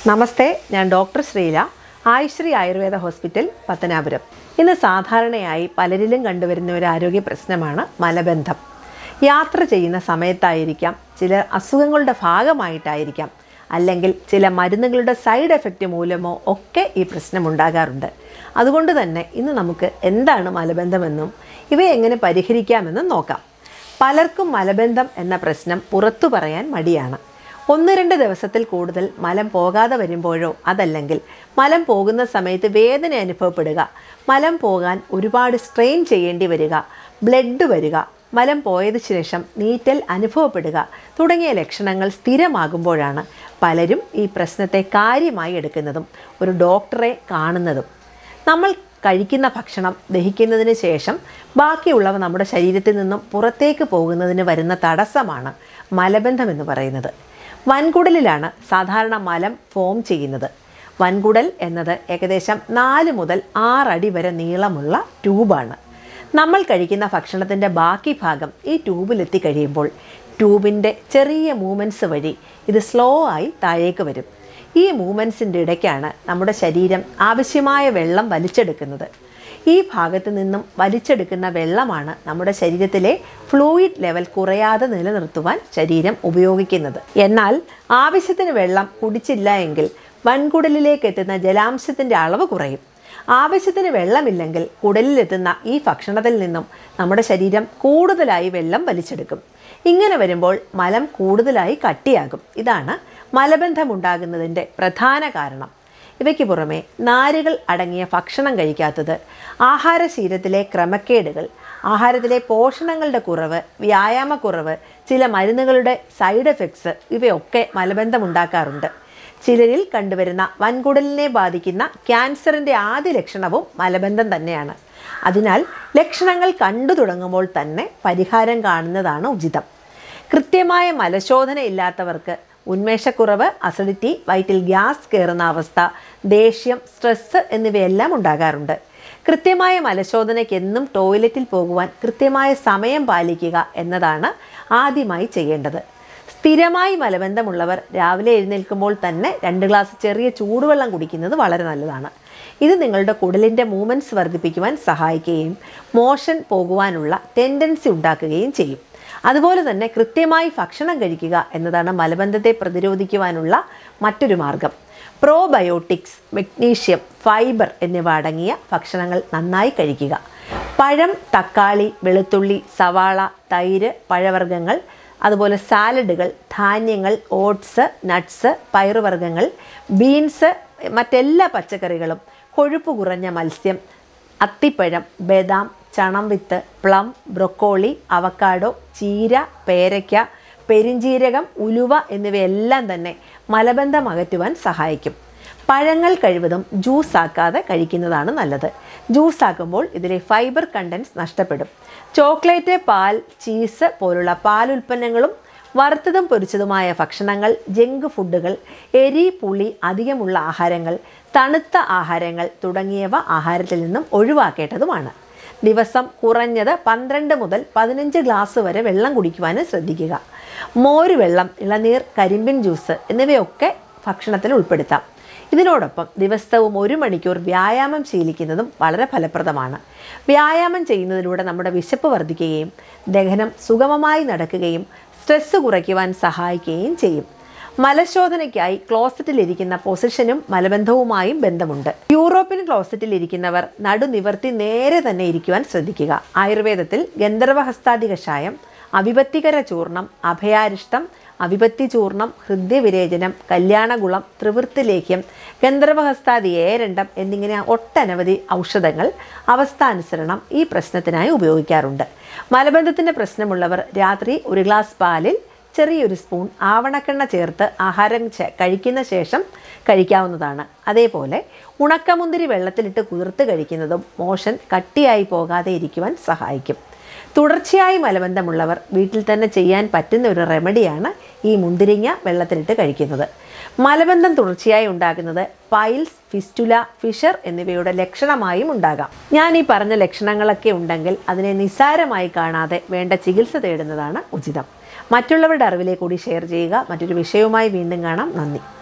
നമസ്തേ ഞാൻ doctor Sreela Ayushree Ayurveda hospital Pathanapuram ഇന്ന് സാധാരണയായി പലരിലും കണ്ടുവരുന്ന ഒരു ആരോഗ്യ പ്രശ്നമാണ് മലബന്ധം യാത്ര ചെയ്യുന്ന സമയത്തായിരിക്കാം ചില അസുഖങ്ങളുടെ ഭാഗമായിട്ടായിരിക്കാം അല്ലെങ്കിൽ ചില മരുന്നുകളുടെ സൈഡ് എഫക്റ്റ് മൂലമോ ഒക്കെ ഈ പ്രശ്നം ഉണ്ടാകാറുണ്ട് അതുകൊണ്ട് തന്നെ ഇന്ന് നമുക്ക് എന്താണ് മലബന്ധമെന്നും ഇവയെ എങ്ങനെ പരിഹരിക്കാമെന്നും നോക്കാം പലർക്കും മലബന്ധം എന്ന പ്രശ്നം പുറത്തു പറയാൻ മടിയാണ് ഒന്ന് രണ്ട് ദിവസത്തിൽ കൂടുതൽ മലം പോകാതെ വരുമ്പോഴോ അതല്ലെങ്കിൽ മലം പോകുന്ന സമയത്ത് വേദന അനുഭവപ്പെടുക മലം പോകാൻ ഒരുപാട് സ്ട്രെയിൻ ചെയ്യേണ്ടി വരിക ബ്ലഡ് വരിക മലം പോയതിനു ശേഷം നീറ്റൽ അനുഭവപ്പെടുക തുടങ്ങിയ ലക്ഷണങ്ങൾ സ്ഥിരമാകുമ്പോഴാണ് പലരും ഈ പ്രശ്നത്തെ കാര്യമായി എടുക്കുന്നതും ഒരു ഡോക്ടറെ കാണുന്നതും നമ്മൾ കഴിക്കുന്ന ഭക്ഷണം ദഹിക്കുന്നതിന് ശേഷം ബാക്കിയുള്ളവ നമ്മുടെ ശരീരത്തിൽ നിന്നും പുറത്തേക്ക് പോകുന്നതിന് വരുന്ന തടസ്സമാണ് മലബന്ധം എന്ന് പറയുന്നത് വൻകുടലിലാണ് സാധാരണ മലം ഫോം ചെയ്യുന്നത് വൻകുടൽ എന്നത് ഏകദേശം നാല് മുതൽ ആറടി വരെ നീളമുള്ള ട്യൂബാണ് നമ്മൾ കഴിക്കുന്ന ഭക്ഷണത്തിൻ്റെ ബാക്കി ഭാഗം ഈ ട്യൂബിലെത്തി കഴിയുമ്പോൾ ട്യൂബിൻ്റെ ചെറിയ മൂവ്മെൻറ്റ്സ് വഴി ഇത് സ്ലോ ആയി താഴേക്ക് വരും ഈ മൂവ്മെൻറ്റ്സിൻ്റെ ഇടയ്ക്കാണ് നമ്മുടെ ശരീരം ആവശ്യമായ വെള്ളം വലിച്ചെടുക്കുന്നത് ഈ ഭാഗത്ത് നിന്നും വലിച്ചെടുക്കുന്ന വെള്ളമാണ് നമ്മുടെ ശരീരത്തിലെ ഫ്ലൂയിഡ് ലെവൽ കുറയാതെ നിലനിർത്തുവാൻ ശരീരം ഉപയോഗിക്കുന്നത് എന്നാൽ ആവശ്യത്തിന് വെള്ളം കുടിച്ചില്ല എങ്കിൽ വൻകുടലിലേക്ക് എത്തുന്ന ജലാംശത്തിൻ്റെ അളവ് കുറയും ആവശ്യത്തിന് വെള്ളമില്ലെങ്കിൽ കുടലിലെത്തുന്ന ഈ ഭക്ഷണത്തിൽ നിന്നും നമ്മുടെ ശരീരം കൂടുതലായി വെള്ളം വലിച്ചെടുക്കും ഇങ്ങനെ വരുമ്പോൾ മലം കൂടുതലായി കട്ടിയാകും ഇതാണ് മലബന്ധമുണ്ടാകുന്നതിൻ്റെ പ്രധാന കാരണം ഇവയ്ക്ക് പുറമെ നാരുകൾ അടങ്ങിയ ഭക്ഷണം കഴിക്കാത്തത് ആഹാരശീലത്തിലെ ക്രമക്കേടുകൾ ആഹാരത്തിലെ പോഷണങ്ങളുടെ കുറവ് വ്യായാമക്കുറവ് ചില മരുന്നുകളുടെ സൈഡ് എഫക്ട്സ് ഇവയൊക്കെ മലബന്ധമുണ്ടാക്കാറുണ്ട് ചിലരിൽ കണ്ടുവരുന്ന വൻകുടലിനെ ബാധിക്കുന്ന ക്യാൻസറിൻ്റെ ആദ്യ ലക്ഷണവും മലബന്ധം തന്നെയാണ് അതിനാൽ ലക്ഷണങ്ങൾ കണ്ടു തുടങ്ങുമ്പോൾ തന്നെ പരിഹാരം കാണുന്നതാണ് ഉചിതം കൃത്യമായ മലശോധന ഇല്ലാത്തവർക്ക് ഉന്മേഷക്കുറവ് അസിഡിറ്റി വയറ്റിൽ ഗ്യാസ് കയറുന്ന അവസ്ഥ ദേഷ്യം സ്ട്രെസ്സ് എന്നിവയെല്ലാം ഉണ്ടാകാറുണ്ട് കൃത്യമായ മലശോധനയ്ക്ക് എന്നും ടോയ്ലറ്റിൽ പോകുവാൻ കൃത്യമായ സമയം പാലിക്കുക എന്നതാണ് ആദ്യമായി ചെയ്യേണ്ടത് സ്ഥിരമായി മലബന്ധമുള്ളവർ രാവിലെ എഴുന്നേൽക്കുമ്പോൾ തന്നെ രണ്ട് ഗ്ലാസ് ചെറിയ ചൂടുവെള്ളം കുടിക്കുന്നത് വളരെ നല്ലതാണ് ഇത് നിങ്ങളുടെ കുടലിൻ്റെ മൂവ്മെൻറ്റ്സ് വർദ്ധിപ്പിക്കുവാൻ സഹായിക്കുകയും മോഷൻ പോകുവാനുള്ള ടെൻഡൻസി ഉണ്ടാക്കുകയും ചെയ്യും അതുപോലെ തന്നെ കൃത്യമായി ഭക്ഷണം കഴിക്കുക എന്നതാണ് മലബന്ധത്തെ പ്രതിരോധിക്കുവാനുള്ള മറ്റൊരു മാർഗം പ്രോബയോട്ടിക്സ് മെഗ്നീഷ്യം ഫൈബർ എന്നിവ അടങ്ങിയ ഭക്ഷണങ്ങൾ നന്നായി കഴിക്കുക പഴം തക്കാളി വെളുത്തുള്ളി സവാള തൈര് പഴവർഗ്ഗങ്ങൾ അതുപോലെ സാലഡുകൾ ധാന്യങ്ങൾ ഓട്സ് നട്ട്സ് പയറുവർഗ്ഗങ്ങൾ ബീൻസ് മറ്റെല്ലാ പച്ചക്കറികളും കൊഴുപ്പ് കുറഞ്ഞ മത്സ്യം അത്തിപ്പഴം ബദാം ചണം വിത്ത് പ്ലം ബ്രൊക്കോളി അവക്കാഡോ ചീര പേരയ്ക്ക പെരിഞ്ചീരകം ഉലുവ എന്നിവയെല്ലാം തന്നെ മലബന്ധം അകറ്റുവാൻ സഹായിക്കും പഴങ്ങൾ കഴിവതും ജ്യൂസ് ആക്കാതെ കഴിക്കുന്നതാണ് നല്ലത് ജ്യൂസ് ആക്കുമ്പോൾ ഇതിലെ ഫൈബർ കണ്ടൻസ് നഷ്ടപ്പെടും ചോക്ലേറ്റ് പാൽ ചീസ് പോലുള്ള പാൽ ഉൽപ്പന്നങ്ങളും വറുത്തതും പൊരിച്ചതുമായ ഭക്ഷണങ്ങൾ ജങ്ക് ഫുഡുകൾ എരി പുളി അധികമുള്ള ആഹാരങ്ങൾ തണുത്ത ആഹാരങ്ങൾ തുടങ്ങിയവ ആഹാരത്തിൽ നിന്നും ഒഴിവാക്കേണ്ടതുമാണ് ദിവസം കുറഞ്ഞത് പന്ത്രണ്ട് മുതൽ പതിനഞ്ച് ഗ്ലാസ് വരെ വെള്ളം കുടിക്കുവാനും ശ്രദ്ധിക്കുക മോര് വെള്ളം ഇളനീർ കരിമ്പിൻ ജ്യൂസ് എന്നിവയൊക്കെ ഭക്ഷണത്തിൽ ഉൾപ്പെടുത്താം ഇതിനോടൊപ്പം ദിവസവും ഒരു മണിക്കൂർ വ്യായാമം ശീലിക്കുന്നതും വളരെ ഫലപ്രദമാണ് വ്യായാമം ചെയ്യുന്നതിലൂടെ നമ്മുടെ വിശപ്പ് വർദ്ധിക്കുകയും ദഹനം സുഗമമായി നടക്കുകയും സ്ട്രെസ്സ് കുറയ്ക്കുവാൻ സഹായിക്കുകയും ചെയ്യും മലശോധനയ്ക്കായി ക്ലോസറ്റിലിരിക്കുന്ന പൊസിഷനും മലബന്ധവുമായും ബന്ധമുണ്ട് യൂറോപ്യൻ ക്ലോസറ്റിൽ ഇരിക്കുന്നവർ നടുനിവർത്തി നേരെ തന്നെ ഇരിക്കുവാൻ ശ്രദ്ധിക്കുക ആയുർവേദത്തിൽ ഗന്ധർവഹസ്താദി കഷായം അവിപത്തികര ചൂർണം അഭയാരിഷ്ടം അവിപത്തി ചൂർണം ഹൃദയവിരേചനം കല്യാണഗുളം ത്രിവൃത്തി ലേഖ്യം ഗന്ധർവഹസ്താദി ഏരണ്ടം എന്നിങ്ങനെ ഒട്ടനവധി ഔഷധങ്ങൾ അവസ്ഥാനുസരണം ഈ പ്രശ്നത്തിനായി ഉപയോഗിക്കാറുണ്ട് മലബന്ധത്തിൻ്റെ പ്രശ്നമുള്ളവർ രാത്രി ഒരു ഗ്ലാസ് പാലിൽ ചെറിയൊരു സ്പൂൺ ആവണക്കെണ്ണ ചേർത്ത് ആഹാരം ചെ- കഴിക്കുന്ന ശേഷം കഴിക്കാവുന്നതാണ് അതേപോലെ ഉണക്കമുന്തിരി വെള്ളത്തിലിട്ട് കുതിർത്ത് കഴിക്കുന്നതും മോഷൻ കട്ടിയായി പോകാതെ ഇരിക്കുവാൻ സഹായിക്കും തുടർച്ചയായി മലബന്ധമുള്ളവർ വീട്ടിൽ തന്നെ ചെയ്യാൻ പറ്റുന്ന ഒരു റെമഡിയാണ് ഈ മുന്തിരിങ്ങ വെള്ളത്തിലിട്ട് കഴിക്കുന്നത് മലബന്ധം തുടർച്ചയായി ഉണ്ടാകുന്നത് പൈൽസ് ഫിസ്റ്റുല ഫിഷർ എന്നിവയുടെ ലക്ഷണമായും ഉണ്ടാകാം ഞാൻ ഈ പറഞ്ഞ ലക്ഷണങ്ങളൊക്കെ ഉണ്ടെങ്കിൽ അതിനെ നിസ്സാരമായി കാണാതെ വേണ്ട ചികിത്സ തേടുന്നതാണ് ഉചിതം മറ്റുള്ളവരുടെ അറിവിലേക്ക് കൂടി ഷെയർ ചെയ്യുക മറ്റൊരു വിഷയവുമായി വീണ്ടും കാണാം നന്ദി